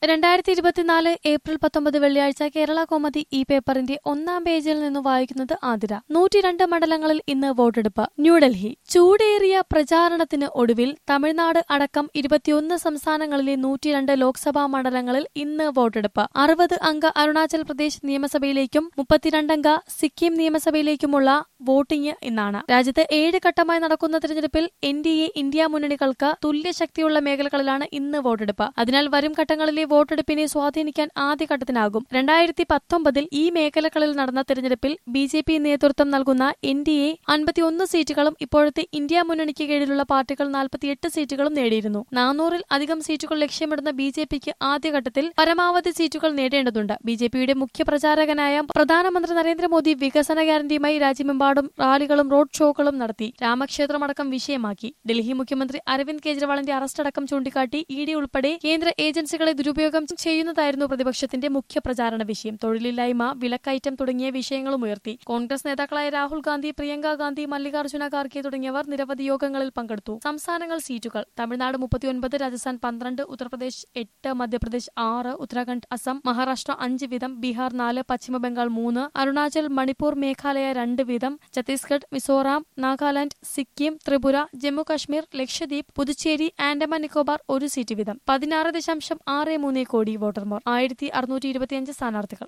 രണ്ടായിരത്തി ഇരുപത്തിനാല് ഏപ്രിൽ പത്തൊമ്പത് വെള്ളിയാഴ്ച കേരള കോമതി ഈ പേപ്പറിന്റെ ഒന്നാം പേജിൽ നിന്ന് വായിക്കുന്നത് ആതിര നൂറ്റിരണ്ട് മണ്ഡലങ്ങളിൽ ഇന്ന് വോട്ടെടുപ്പ് ന്യൂഡൽഹി ചൂടേറിയ പ്രചാരണത്തിന് ഒടുവിൽ തമിഴ്നാട് അടക്കം ഇരുപത്തിയൊന്ന് സംസ്ഥാനങ്ങളിലെ നൂറ്റിരണ്ട് ലോക്സഭാ മണ്ഡലങ്ങളിൽ ഇന്ന് വോട്ടെടുപ്പ് അറുപത് അംഗ അരുണാചൽ പ്രദേശ് നിയമസഭയിലേക്കും മുപ്പത്തിരണ്ടംഗ സിക്കിം നിയമസഭയിലേക്കുമുള്ള വോട്ടിംഗ് ഇന്നാണ് രാജ്യത്ത് ഏഴ് ഘട്ടമായി നടക്കുന്ന തിരഞ്ഞെടുപ്പിൽ എൻ ഡി എ ഇന്ത്യ മുന്നണികൾക്ക് തുല്യശക്തിയുള്ള മേഖലകളിലാണ് ഇന്ന് വോട്ടെടുപ്പ് അതിനാൽ വരും ഘട്ടങ്ങളിലെ വോട്ടെടുപ്പിനെ സ്വാധീനിക്കാൻ ആദ്യഘട്ടത്തിനാകും രണ്ടായിരത്തി പത്തൊമ്പതിൽ ഈ മേഖലകളിൽ നടന്ന തിരഞ്ഞെടുപ്പിൽ ബി ജെ പി നേതൃത്വം നൽകുന്ന എൻ ഡി എ അൻപത്തിയൊന്ന് സീറ്റുകളും ഇപ്പോഴത്തെ ഇന്ത്യ മുന്നണിക്ക് കീഴിലുള്ള പാർട്ടികൾ നാൽപ്പത്തിയെട്ട് സീറ്റുകളും നേടിയിരുന്നു നാനൂറിൽ അധികം സീറ്റുകൾ ലക്ഷ്യമിടുന്ന ബി ജെ പിക്ക് ആദ്യഘട്ടത്തിൽ പരമാവധി സീറ്റുകൾ നേടേണ്ടതുണ്ട് ബി ജെ പിയുടെ മുഖ്യ പ്രചാരകനായ പ്രധാനമന്ത്രി നരേന്ദ്രമോദി വികസന ഗ്യാരണ്ടിയുമായി രാജ്യമെമ്പാടും റാലികളും റോഡ് ഷോകളും നടത്തി രാമക്ഷേത്രമടക്കം വിഷയമാക്കി ഡൽഹി മുഖ്യമന്ത്രി അരവിന്ദ് കെജ്രിവാളിന്റെ അറസ്റ്റ് അടക്കം ചൂണ്ടിക്കാട്ടി ഇ ഡി ഉൾപ്പെടെ കേന്ദ്ര ഏജൻസികളെ ദുരുപയോഗം ചെയ്യുന്നതായിരുന്നു പ്രതിപക്ഷത്തിന്റെ മുഖ്യ പ്രചാരണ വിഷയം തൊഴിലില്ലായ്മ വിലക്കയറ്റം തുടങ്ങിയ വിഷയങ്ങളും ഉയർത്തി കോൺഗ്രസ് നേതാക്കളായ രാഹുൽ ഗാന്ധി പ്രിയങ്ക ഗാന്ധി മല്ലികാർജ്ജുന ഖാർഗെ തുടങ്ങിയവർ നിരവധി യോഗങ്ങളിൽ പങ്കെടുത്തു സംസ്ഥാനങ്ങൾ സീറ്റുകൾ തമിഴ്നാട് മുപ്പത്തിയൊൻപത് രാജസ്ഥാൻ പന്ത്രണ്ട് ഉത്തർപ്രദേശ് എട്ട് മധ്യപ്രദേശ് ആറ് ഉത്തരാഖണ്ഡ് അസം മഹാരാഷ്ട്ര അഞ്ച് വീതം ബീഹാർ നാല് പശ്ചിമബംഗാൾ മൂന്ന് അരുണാചൽ മണിപ്പൂർ മേഘാലയ രണ്ട് വീതം ഛത്തീസ്ഗഡ് മിസോറാം നാഗാലാന്റ് സിക്കിം ത്രിപുര ജമ്മു കാശ്മീർ ലക്ഷദ്വീപ് പുതുച്ചേരി ആൻഡമാൻ നിക്കോബാർ ഒരു സീറ്റ് വീതം പതിനാറ് ദശാംശം ആറ് മൂന്ന് കോടി വോട്ടർമാർ ആയിരത്തി അറുന്നൂറ്റി ഇരുപത്തിയഞ്ച് സ്ഥാനാർത്ഥികൾ